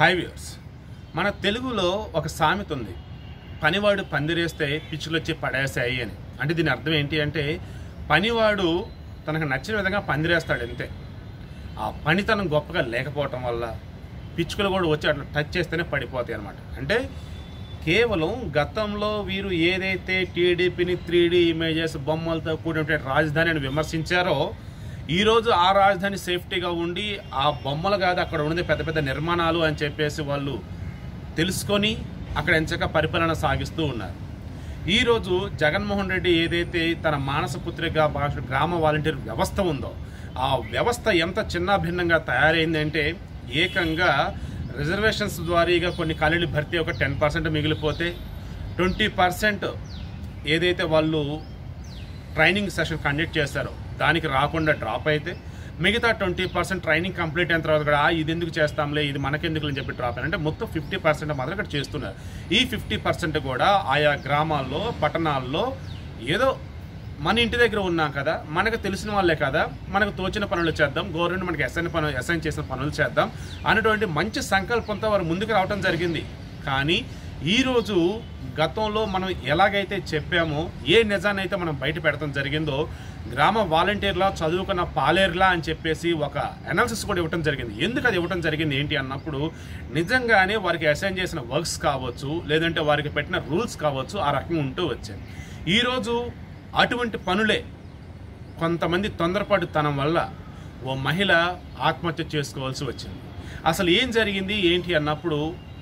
high viewers మన తెలుగులో ఒక సామెత ఉంది పనివాడు పందిరేస్తే పిచ్చులు వచ్చి పడేసాయి అని అంటే దీని అర్థం ఏంటి అంటే పనివాడు తనకు నచ్చిన విధంగా పందిరేస్తాడు అంతే ఆ పనితనం గొప్పగా లేకపోవటం వల్ల పిచ్చుకలు కూడా వచ్చి అట్లా టచ్ చేస్తేనే పడిపోతాయి అనమాట అంటే కేవలం గతంలో వీరు ఏదైతే టీడీపీని త్రీ డి ఇమేజెస్ బొమ్మలతో కూడిన రాజధాని అని విమర్శించారో ఈరోజు ఆ రాజధాని సేఫ్టీగా ఉండి ఆ బొమ్మలు కాదు అక్కడ ఉన్నది పెద్ద పెద్ద నిర్మాణాలు అని చెప్పేసి వాళ్ళు తెలుసుకొని అక్కడ ఎంచక పరిపాలన సాగిస్తూ ఉన్నారు ఈరోజు జగన్మోహన్ రెడ్డి ఏదైతే తన మానస పుత్రిక భాష గ్రామ వాలంటీర్ వ్యవస్థ ఉందో ఆ వ్యవస్థ ఎంత చిన్న భిన్నంగా తయారైందంటే ఏకంగా రిజర్వేషన్స్ ద్వారీగా కొన్ని ఖాళీలు భర్తీ ఒక టెన్ పర్సెంట్ మిగిలిపోతే ట్వంటీ పర్సెంట్ ఏదైతే వాళ్ళు ట్రైనింగ్ సెషన్ కండక్ట్ చేస్తారో దానికి రాకుండా డ్రాప్ అయితే మిగతా ట్వంటీ పర్సెంట్ ట్రైనింగ్ కంప్లీట్ అయిన తర్వాత కూడా "ఆ, ఇది ఎందుకు చేస్తాంలే ఇది మనకెందుకు అని చెప్పి డ్రాప్ అయిన అంటే మొత్తం ఫిఫ్టీ పర్సెంట్ మాత్రం ఇక్కడ చేస్తున్నారు ఈ ఫిఫ్టీ పర్సెంట్ కూడా ఆయా గ్రామాల్లో పట్టణాల్లో ఏదో మన ఇంటి దగ్గర ఉన్నాం కదా మనకు తెలిసిన వాళ్ళే కదా మనకు తోచిన పనులు చేద్దాం గవర్నమెంట్ మనకి అసైన్ పనులు అసైన్ చేసిన పనులు చేద్దాం అనేటువంటి మంచి సంకల్పంతో వారు ముందుకు రావడం జరిగింది కానీ ఈరోజు గతంలో మనం ఎలాగైతే చెప్పామో ఏ నిజాన్ని అయితే మనం బయట పెడతాం జరిగిందో గ్రామ వాలంటీర్లా చదువుకున్న పాలేర్లా అని చెప్పేసి ఒక అనాలిసిస్ కూడా ఇవ్వటం జరిగింది ఎందుకు అది ఇవ్వటం జరిగింది ఏంటి అన్నప్పుడు నిజంగానే వారికి అసైన్ చేసిన వర్క్స్ కావచ్చు లేదంటే వారికి పెట్టిన రూల్స్ కావచ్చు ఆ రకంగా ఉంటూ వచ్చాయి ఈరోజు అటువంటి పనులే కొంతమంది తొందరపాటుతనం వల్ల ఓ మహిళ ఆత్మహత్య చేసుకోవాల్సి వచ్చింది అసలు ఏం జరిగింది ఏంటి అన్నప్పుడు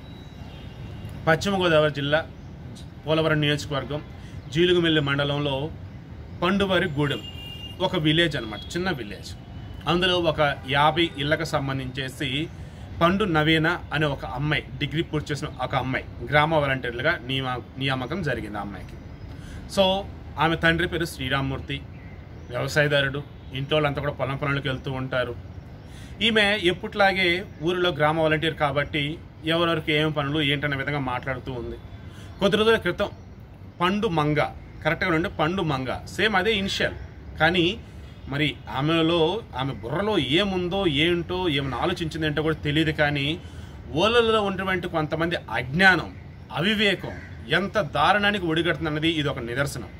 పశ్చిమ గోదావరి జిల్లా పోలవరం నియోజకవర్గం జీలుగుమిల్లి మండలంలో పండువారి గూడెం ఒక విలేజ్ అన్నమాట చిన్న విలేజ్ అందులో ఒక యాభై ఇళ్ళకు సంబంధించేసి పండు నవీన అనే ఒక అమ్మాయి డిగ్రీ పూర్తి చేసిన ఒక అమ్మాయి గ్రామ వాలంటీర్లుగా నియమ నియామకం జరిగింది ఆ అమ్మాయికి సో ఆమె తండ్రి పేరు శ్రీరామ్మూర్తి వ్యవసాయదారుడు ఇంట్లో వాళ్ళంతా కూడా పొలం పనులకు వెళ్తూ ఉంటారు ఈమె ఎప్పట్లాగే ఊరిలో గ్రామ వాలంటీర్ కాబట్టి ఎవరెవరికి ఏం పనులు ఏంటనే విధంగా మాట్లాడుతూ ఉంది కొద్ది రోజుల క్రితం పండు మంగ కరెక్ట్గా ఉండే పండు మంగ సేమ్ అదే ఇనిషియల్ కానీ మరి ఆమెలో ఆమె బుర్రలో ఏముందో ఏంటో ఏమైనా ఆలోచించింది ఏంటో కూడా తెలియదు కానీ ఓలలో ఉన్నటువంటి కొంతమంది అజ్ఞానం అవివేకం ఎంత దారుణానికి ఒడిగడుతుందన్నది ఇది ఒక నిదర్శనం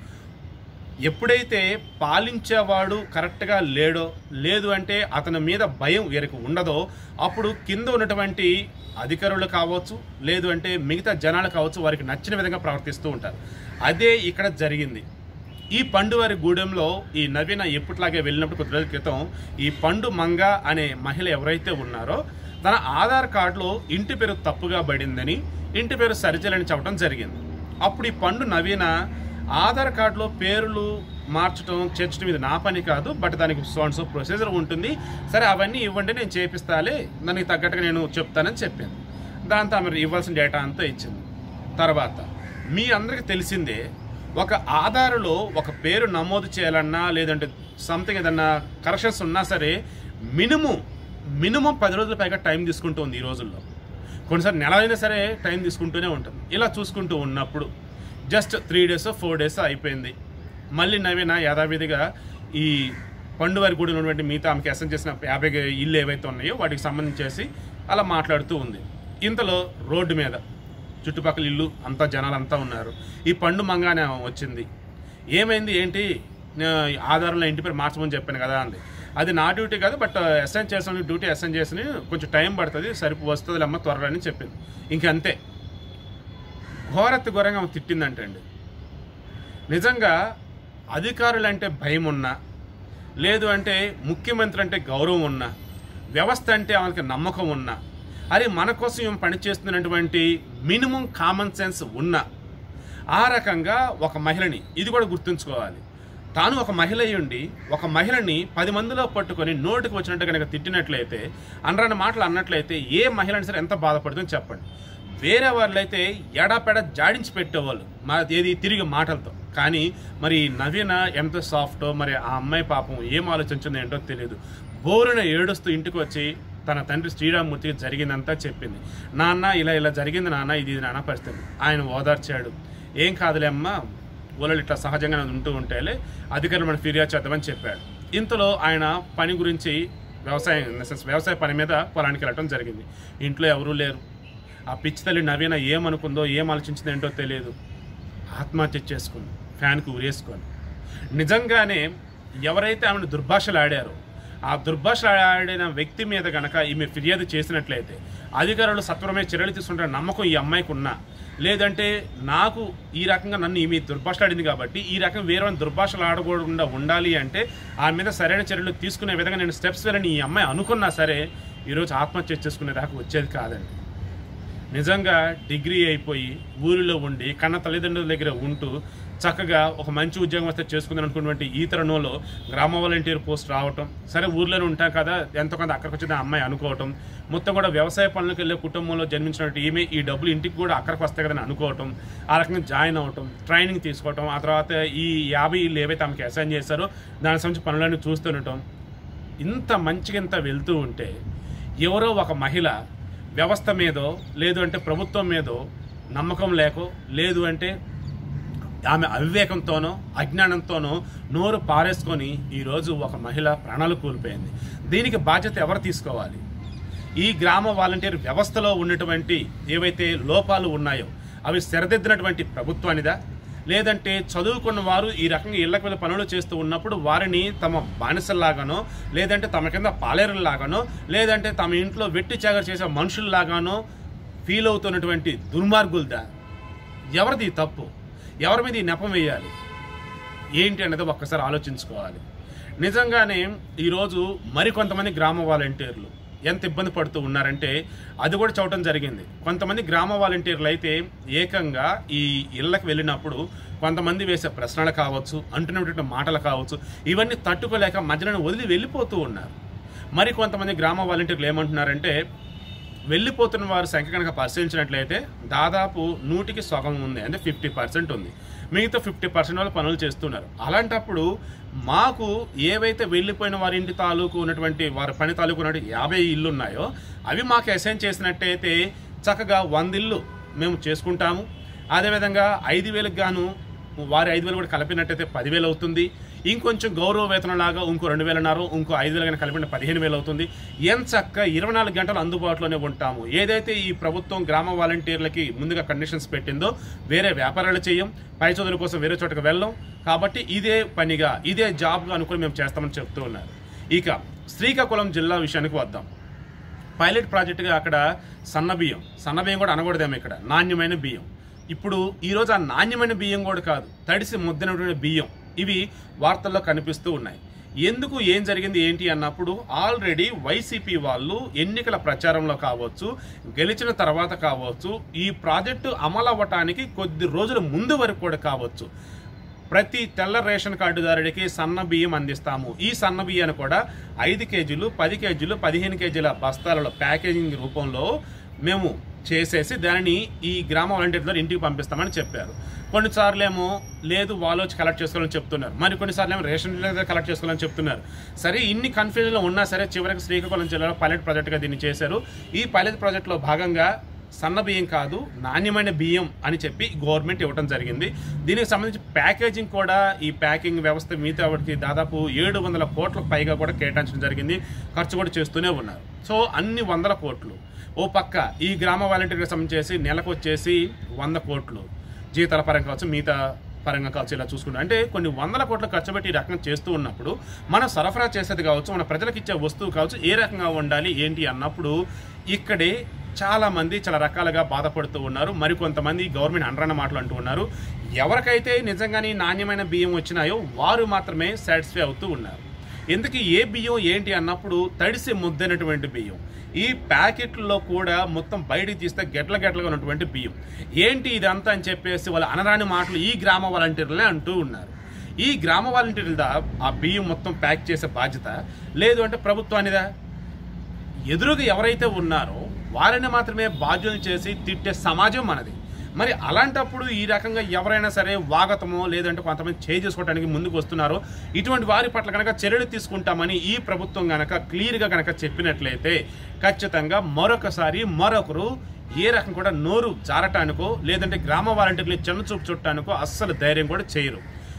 ఎప్పుడైతే పాలించేవాడు కరెక్ట్గా లేడో లేదు అంటే అతని మీద భయం వీరికి ఉండదో అప్పుడు కింద ఉన్నటువంటి అధికారులు కావచ్చు లేదు అంటే మిగతా జనాలు కావచ్చు వారికి నచ్చిన విధంగా ప్రవర్తిస్తూ ఉంటారు అదే ఇక్కడ జరిగింది ఈ పండువారి గూడెంలో ఈ నవీన ఎప్పట్లాగే వెళ్ళినప్పుడు కొద్ది రోజుల క్రితం ఈ పండు మంగ అనే మహిళ ఎవరైతే ఉన్నారో తన ఆధార్ కార్డులో ఇంటి పేరు తప్పుగా పడిందని ఇంటి పేరు సరిచేయాలని చెప్పడం జరిగింది అప్పుడు ఈ పండు నవీన ఆధార్ కార్డులో పేర్లు మార్చడం చేర్చడం ఇది నా పని కాదు బట్ దానికి సో ప్రొసీజర్ ఉంటుంది సరే అవన్నీ ఇవ్వండి నేను చేపిస్తాలే దానికి తగ్గట్టుగా నేను చెప్తానని చెప్పింది దాంతో ఆమె ఇవ్వాల్సిన డేటా అంతా ఇచ్చింది తర్వాత మీ అందరికీ తెలిసిందే ఒక ఆధారులో ఒక పేరు నమోదు చేయాలన్నా లేదంటే సంథింగ్ ఏదన్నా కరెక్షన్స్ ఉన్నా సరే మినిమం మినిమం పది రోజుల పైగా టైం తీసుకుంటూ ఉంది ఈ రోజుల్లో కొన్నిసార్లు నెల అయినా సరే టైం తీసుకుంటూనే ఉంటుంది ఇలా చూసుకుంటూ ఉన్నప్పుడు just three days four days అయిపోయింది మళ్ళీ నవీన యథావిధిగా ఈ పండువారి గుడి ఉన్నటువంటి మిగతా ఆమెకి అసెంట్ చేసిన యాభై ఇల్లు ఏవైతే ఉన్నాయో వాటికి సంబంధించేసి అలా మాట్లాడుతూ ఉంది ఇంతలో రోడ్డు మీద చుట్టుపక్కల ఇల్లు అంతా జనాలు అంతా ఉన్నారు ఈ పండు మంగానే వచ్చింది ఏమైంది ఏంటి నేను ఆధారంలో ఇంటి పేరు మార్చమని చెప్పాను కదా అంది అది నా డ్యూటీ కాదు బట్ అసైన్ చేసిన డ్యూటీ అసైన్ చేసిన కొంచెం టైం పడుతుంది సరిపో వస్తుంది అమ్మ త్వరలో అని చెప్పింది ఇంకంతే ఘోరత్తి ఘోరంగా ఆమె తిట్టిందంటండి నిజంగా అధికారులంటే భయం ఉన్నా లేదు అంటే ముఖ్యమంత్రి అంటే గౌరవం ఉన్నా వ్యవస్థ అంటే ఆమెకి నమ్మకం ఉన్నా అరే మన కోసం ఏం పనిచేస్తున్నటువంటి మినిమం కామన్ సెన్స్ ఉన్నా ఆ రకంగా ఒక మహిళని ఇది కూడా గుర్తుంచుకోవాలి తాను ఒక మహిళ అయి ఉండి ఒక మహిళని పది మందిలో పట్టుకొని నోటికి వచ్చినట్టు కనుక తిట్టినట్లయితే అనరాని మాటలు అన్నట్లయితే ఏ మహిళని సరే ఎంత బాధపడుతుందో చెప్పండి వేరే వాళ్ళైతే ఎడాపెడ జాడించి పెట్టేవాళ్ళు మా ఏది తిరిగి మాటలతో కానీ మరి నవీన ఎంత సాఫ్టో మరి ఆ అమ్మాయి పాపం ఏం ఆలోచించిందో ఏంటో తెలియదు బోరున ఏడుస్తూ ఇంటికి వచ్చి తన తండ్రి శ్రీరామ్మూర్తికి జరిగిందంతా చెప్పింది నాన్న ఇలా ఇలా జరిగింది నాన్న ఇది ఇది నాన్న పరిస్థితి ఆయన ఓదార్చాడు ఏం కాదులే అమ్మా ఊళ్ళో ఇట్లా సహజంగా ఉంటూ ఉంటేలే అధికారులు మనం ఫిర్యాదు చేద్దామని చెప్పాడు ఇంతలో ఆయన పని గురించి వ్యవసాయం in the sense వ్యవసాయ పని మీద పొలానికి వెళ్ళటం జరిగింది ఇంట్లో ఎవరూ లేరు ఆ పిచ్చి తల్లి నవీన ఏమనుకుందో ఏం ఆలోచించిందో ఏంటో తెలియదు ఆత్మహత్య చేసుకుంది ఫ్యాన్కి ఉరేసుకొని నిజంగానే ఎవరైతే ఆమెను దుర్భాషలు ఆడారో ఆ దుర్భాషలు ఆడిన వ్యక్తి మీద గనక ఈమె ఫిర్యాదు చేసినట్లయితే అధికారులు సత్వరమే చర్యలు తీసుకుంటారు నమ్మకం ఈ అమ్మాయికి ఉన్నా లేదంటే నాకు ఈ రకంగా నన్ను ఈమె దుర్భాషలు ఆడింది కాబట్టి ఈ రకం వేరే వాళ్ళని దుర్భాషలు ఆడకూడకుండా ఉండాలి అంటే ఆమె మీద సరైన చర్యలు తీసుకునే విధంగా నేను స్టెప్స్ వెళ్ళని ఈ అమ్మాయి అనుకున్నా సరే ఈరోజు ఆత్మహత్య చేసుకునే దాకా వచ్చేది కాదండి నిజంగా డిగ్రీ అయిపోయి ఊరిలో ఉండి కన్న తల్లిదండ్రుల దగ్గర ఉంటూ చక్కగా ఒక మంచి ఉద్యోగం వస్తే చేసుకుందని అనుకున్నటువంటి ఈ తరుణంలో గ్రామ వాలంటీర్ పోస్ట్ రావటం సరే ఊర్లోనే ఉంటాం కదా ఎంతో కొంత అక్కడికి వచ్చింది ఆ అమ్మాయి అనుకోవటం మొత్తం కూడా వ్యవసాయ పనులకు వెళ్ళే కుటుంబంలో జన్మించినట్టు ఈమె ఈ డబ్బులు ఇంటికి కూడా అక్కడికి వస్తాయి కదని అనుకోవటం ఆ రకంగా జాయిన్ అవ్వటం ట్రైనింగ్ తీసుకోవటం ఆ తర్వాత ఈ యాభై ఇల్లు ఏవైతే ఆమెకి అసైన్ చేశారో దానికి సంబంధించి పనులన్నీ చూస్తుండటం ఇంత మంచిగా ఇంత వెళ్తూ ఉంటే ఎవరో ఒక మహిళ వ్యవస్థ మీదో లేదు అంటే ప్రభుత్వం మీదో నమ్మకం లేకో లేదు అంటే ఆమె అవివేకంతోనో అజ్ఞానంతోనో నోరు పారేసుకొని ఈరోజు ఒక మహిళ ప్రాణాలు కోల్పోయింది దీనికి బాధ్యత ఎవరు తీసుకోవాలి ఈ గ్రామ వాలంటీర్ వ్యవస్థలో ఉన్నటువంటి ఏవైతే లోపాలు ఉన్నాయో అవి సరిదిద్దినటువంటి ప్రభుత్వానిదా లేదంటే చదువుకున్న వారు ఈ రకంగా ఇళ్లకు వెళ్ళి పనులు చేస్తూ ఉన్నప్పుడు వారిని తమ బానిసల్లాగానో లేదంటే తమ కింద పాలేరుల్లాగానో లేదంటే తమ ఇంట్లో వెట్టి చాగరు చేసే మనుషుల్లాగానో ఫీల్ అవుతున్నటువంటి దుర్మార్గులదా ఎవరిది ఈ తప్పు ఎవరి మీద ఈ నెపం వేయాలి ఏంటి అనేది ఒక్కసారి ఆలోచించుకోవాలి నిజంగానే ఈరోజు మరికొంతమంది గ్రామ వాలంటీర్లు ఎంత ఇబ్బంది పడుతూ ఉన్నారంటే అది కూడా చూడటం జరిగింది కొంతమంది గ్రామ వాలంటీర్లు అయితే ఏకంగా ఈ ఇళ్ళకి వెళ్ళినప్పుడు కొంతమంది వేసే ప్రశ్నలు కావచ్చు అంటున్నటువంటి మాటలు కావచ్చు ఇవన్నీ తట్టుకోలేక మధ్యలో వదిలి వెళ్ళిపోతూ ఉన్నారు మరి కొంతమంది గ్రామ వాలంటీర్లు ఏమంటున్నారంటే వెళ్ళిపోతున్న వారి సంఖ్య కనుక పరిశీలించినట్లయితే దాదాపు నూటికి సగం ఉంది అంటే ఫిఫ్టీ పర్సెంట్ ఉంది మిగతా ఫిఫ్టీ పర్సెంట్ వాళ్ళు పనులు చేస్తున్నారు అలాంటప్పుడు మాకు ఏవైతే వెళ్ళిపోయిన వారి ఇంటి తాలూకు ఉన్నటువంటి వారి పని తాలూకు ఉన్నటువంటి యాభై ఇల్లు ఉన్నాయో అవి మాకు అసైన్ చేసినట్టయితే చక్కగా వంద ఇల్లు మేము చేసుకుంటాము అదేవిధంగా ఐదు వేలకు గాను వారి ఐదు వేలు కూడా కలిపినట్టయితే పదివేలు అవుతుంది ఇంకొంచెం గౌరవ వేతనం లాగా ఇంకో రెండు వేలన్నారు ఇంకో ఐదు వేలు కానీ కలిపిన పదిహేను వేలు అవుతుంది ఎంత చక్క ఇరవై నాలుగు గంటలు అందుబాటులోనే ఉంటాము ఏదైతే ఈ ప్రభుత్వం గ్రామ వాలంటీర్లకి ముందుగా కండిషన్స్ పెట్టిందో వేరే వ్యాపారాలు చేయం పై చదువుల కోసం వేరే చోటకి వెళ్ళం కాబట్టి ఇదే పనిగా ఇదే జాబ్గా అనుకుని మేము చేస్తామని చెప్తూ ఉన్నారు ఇక శ్రీకాకుళం జిల్లా విషయానికి వద్దాం పైలట్ ప్రాజెక్టుగా అక్కడ సన్న బియ్యం సన్న బియ్యం కూడా అనకూడదేమో ఇక్కడ నాణ్యమైన బియ్యం ఇప్పుడు ఈరోజు ఆ నాణ్యమైన బియ్యం కూడా కాదు తడిసి ముద్దనటువంటి బియ్యం ఇవి వార్తల్లో కనిపిస్తూ ఉన్నాయి ఎందుకు ఏం జరిగింది ఏంటి అన్నప్పుడు ఆల్రెడీ వైసీపీ వాళ్ళు ఎన్నికల ప్రచారంలో కావచ్చు గెలిచిన తర్వాత కావచ్చు ఈ ప్రాజెక్టు అమలు అవ్వటానికి కొద్ది రోజుల ముందు వరకు కూడా కావచ్చు ప్రతి తెల్ల రేషన్ కార్డుదారుడికి సన్న బియ్యం అందిస్తాము ఈ సన్న బియ్యాన్ని కూడా ఐదు కేజీలు పది కేజీలు పదిహేను కేజీల బస్తాలలో ప్యాకేజింగ్ రూపంలో మేము చేసేసి దానిని ఈ గ్రామ వాలంటీర్ ద్వారా ఇంటికి పంపిస్తామని చెప్పారు కొన్నిసార్లు ఏమో లేదు వాళ్ళు వచ్చి కలెక్ట్ చేసుకోవాలని చెప్తున్నారు మరి కొన్నిసార్లు ఏమో రేషన్ డీలర్ దగ్గర కలెక్ట్ చేసుకోవాలని చెప్తున్నారు సరే ఇన్ని కన్ఫ్యూజన్లో ఉన్నా సరే చివరికి శ్రీకాకుళం జిల్లాలో పైలట్ ప్రాజెక్టుగా దీన్ని చేశారు ఈ పైలట్ ప్రాజెక్టులో భాగంగా సన్న బియ్యం కాదు నాణ్యమైన బియ్యం అని చెప్పి గవర్నమెంట్ ఇవ్వడం జరిగింది దీనికి సంబంధించి ప్యాకేజింగ్ కూడా ఈ ప్యాకింగ్ వ్యవస్థ మిగతా వాటికి దాదాపు ఏడు వందల కోట్లకు పైగా కూడా కేటాయించడం జరిగింది ఖర్చు కూడా చేస్తూనే ఉన్నారు సో అన్ని వందల కోట్లు ఓ పక్క ఈ గ్రామ వాలంటీర్కి సంబంధించి నెలకు వచ్చేసి వంద కోట్లు జీతాల పరంగా కావచ్చు మిగతా పరంగా కావచ్చు ఇలా చూసుకుంటాం అంటే కొన్ని వందల కోట్ల ఖర్చు పెట్టి ఈ రకంగా చేస్తూ ఉన్నప్పుడు మనం సరఫరా చేసేది కావచ్చు మన ప్రజలకు ఇచ్చే వస్తువు కావచ్చు ఏ రకంగా ఉండాలి ఏంటి అన్నప్పుడు ఇక్కడే చాలా మంది చాలా రకాలుగా బాధపడుతూ ఉన్నారు మరికొంతమంది గవర్నమెంట్ అండరన్న మాటలు అంటూ ఉన్నారు ఎవరికైతే నిజంగానే నాణ్యమైన బియ్యం వచ్చినాయో వారు మాత్రమే సాటిస్ఫై అవుతూ ఉన్నారు ఎందుకు ఏ బియ్యం ఏంటి అన్నప్పుడు తడిసి ముద్దైనటువంటి బియ్యం ఈ ప్యాకెట్లలో కూడా మొత్తం బయటికి తీస్తే గెట్ల గెట్లగా ఉన్నటువంటి బియ్యం ఏంటి ఇదంతా అని చెప్పేసి వాళ్ళ అనరాని మాటలు ఈ గ్రామ వాలంటీర్లే అంటూ ఉన్నారు ఈ గ్రామ వాలంటీర్లదా ఆ బియ్యం మొత్తం ప్యాక్ చేసే బాధ్యత లేదు అంటే ప్రభుత్వానిదా ఎదురుగా ఎవరైతే ఉన్నారో వారిని మాత్రమే బాధ్యులు చేసి తిట్టే సమాజం మనది మరి అలాంటప్పుడు ఈ రకంగా ఎవరైనా సరే వాగతమో లేదంటే కొంతమంది చేయి చేసుకోవడానికి ముందుకు వస్తున్నారో ఇటువంటి వారి పట్ల కనుక చర్యలు తీసుకుంటామని ఈ ప్రభుత్వం కనుక క్లియర్గా కనుక చెప్పినట్లయితే ఖచ్చితంగా మరొకసారి మరొకరు ఏ రకం కూడా నోరు జారటానికో లేదంటే గ్రామ వాలంటీర్లు చిన్న చూపు చుట్టానికో అస్సలు ధైర్యం కూడా చేయరు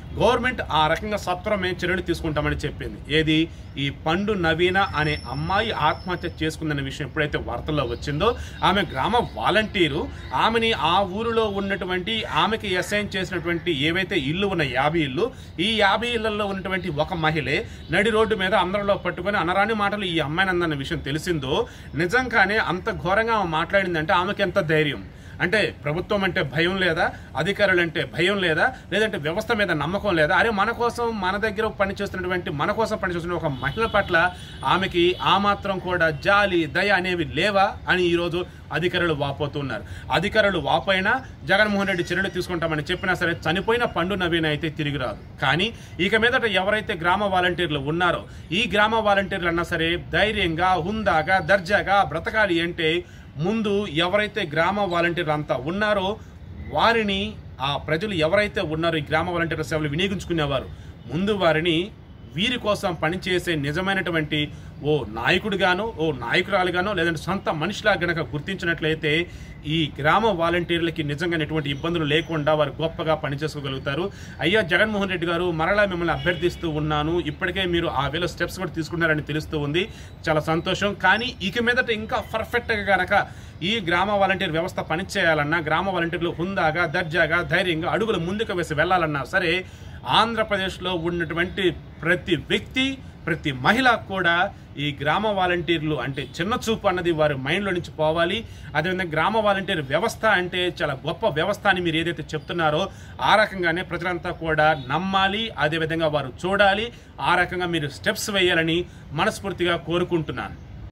గవర్నమెంట్ ఆ రకంగా సత్వరమే చర్యలు తీసుకుంటామని చెప్పింది ఏది ఈ పండు నవీన అనే అమ్మాయి ఆత్మహత్య చేసుకుందన్న విషయం ఎప్పుడైతే వార్తల్లో వచ్చిందో ఆమె గ్రామ వాలంటీరు ఆమెని ఆ ఊరిలో ఉన్నటువంటి ఆమెకి అసైన్ చేసినటువంటి ఏవైతే ఇల్లు ఉన్న యాభై ఇల్లు ఈ యాభై ఇళ్లలో ఉన్నటువంటి ఒక మహిళే నడి రోడ్డు మీద అందరిలో పట్టుకొని అనరాని మాటలు ఈ అమ్మాయిని అందన్న విషయం తెలిసిందో నిజంగానే అంత ఘోరంగా ఆమె మాట్లాడిందంటే ఆమెకి ఎంత ధైర్యం అంటే ప్రభుత్వం అంటే భయం లేదా అధికారులు అంటే భయం లేదా లేదంటే వ్యవస్థ మీద నమ్మకం లేదా అరే మన కోసం మన దగ్గర పనిచేస్తున్నటువంటి మన కోసం పనిచేస్తున్న ఒక మహిళ పట్ల ఆమెకి ఆ మాత్రం కూడా జాలి దయ అనేవి లేవా అని ఈరోజు అధికారులు వాపోతున్నారు అధికారులు వాపోయినా జగన్మోహన్ రెడ్డి చర్యలు తీసుకుంటామని చెప్పినా సరే చనిపోయిన పండు నవీన అయితే తిరిగి రాదు కానీ ఇక మీదట ఎవరైతే గ్రామ వాలంటీర్లు ఉన్నారో ఈ గ్రామ వాలంటీర్లు అన్నా సరే ధైర్యంగా హుందాగా దర్జాగా బ్రతకాలి అంటే ముందు ఎవరైతే గ్రామ వాలంటీర్లు అంతా ఉన్నారో వారిని ఆ ప్రజలు ఎవరైతే ఉన్నారో ఈ గ్రామ వాలంటీర్ల సేవలు వినియోగించుకునేవారు ముందు వారిని వీరి కోసం పనిచేసే నిజమైనటువంటి ఓ నాయకుడిగానో ఓ నాయకురాలుగానో లేదంటే సొంత మనిషిలా గనక గుర్తించినట్లయితే ఈ గ్రామ వాలంటీర్లకి నిజంగా ఎటువంటి ఇబ్బందులు లేకుండా వారు గొప్పగా పనిచేసుకోగలుగుతారు అయ్యా జగన్మోహన్ రెడ్డి గారు మరలా మిమ్మల్ని అభ్యర్థిస్తూ ఉన్నాను ఇప్పటికే మీరు ఆ వేళ స్టెప్స్ కూడా తీసుకున్నారని తెలుస్తూ ఉంది చాలా సంతోషం కానీ ఇక మీదట ఇంకా పర్ఫెక్ట్గా గనక ఈ గ్రామ వాలంటీర్ వ్యవస్థ పనిచేయాలన్నా గ్రామ వాలంటీర్లు హుందాగా దర్జాగా ధైర్యంగా అడుగులు ముందుకు వేసి వెళ్ళాలన్నా సరే ఆంధ్రప్రదేశ్లో ఉన్నటువంటి ప్రతి వ్యక్తి ప్రతి మహిళ కూడా ఈ గ్రామ వాలంటీర్లు అంటే చిన్న చూపు అన్నది వారి మైండ్లో నుంచి పోవాలి అదేవిధంగా గ్రామ వాలంటీర్ వ్యవస్థ అంటే చాలా గొప్ప వ్యవస్థ అని మీరు ఏదైతే చెప్తున్నారో ఆ రకంగానే ప్రజలంతా కూడా నమ్మాలి అదేవిధంగా వారు చూడాలి ఆ రకంగా మీరు స్టెప్స్ వేయాలని మనస్ఫూర్తిగా కోరుకుంటున్నాను